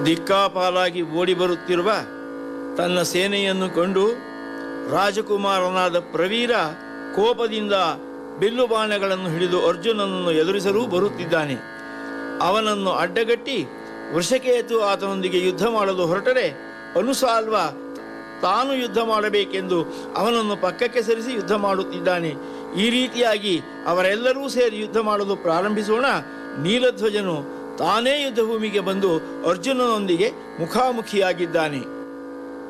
ದಿಕ್ಕಾಪಾಲಾಗಿ ಓಡಿ ಬರುತ್ತಿರುವ ತನ್ನ ಸೇನೆಯನ್ನು ಕಂಡು ರಾಜಕುಮಾರನಾದ ಪ್ರವೀರ ಕೋಪದಿಂದ ಬಿಲ್ಲು ಬಾಣಗಳನ್ನು ಹಿಡಿದು ಅರ್ಜುನನನ್ನು ಎದುರಿಸಲು ಬರುತ್ತಿದ್ದಾನೆ ಅವನನ್ನು ಅಡ್ಡಗಟ್ಟಿ ವೃಷಕೇತು ಆತನೊಂದಿಗೆ ಯುದ್ಧ ಮಾಡಲು ಹೊರಟರೆ ಅನುಸಾಲ್ವ ತಾನು ಯುದ್ಧ ಮಾಡಬೇಕೆಂದು ಅವನನ್ನು ಪಕ್ಕಕ್ಕೆ ಸರಿಸಿ ಯುದ್ಧ ಮಾಡುತ್ತಿದ್ದಾನೆ ಈ ರೀತಿಯಾಗಿ ಅವರೆಲ್ಲರೂ ಸೇರಿ ಯುದ್ಧ ಮಾಡಲು ಪ್ರಾರಂಭಿಸೋಣ ನೀಲಧ್ವಜನು ತಾನೇ ಯುದ್ಧ ಭೂಮಿಗೆ ಬಂದು ಅರ್ಜುನನೊಂದಿಗೆ ಮುಖಾಮುಖಿಯಾಗಿದ್ದಾನೆ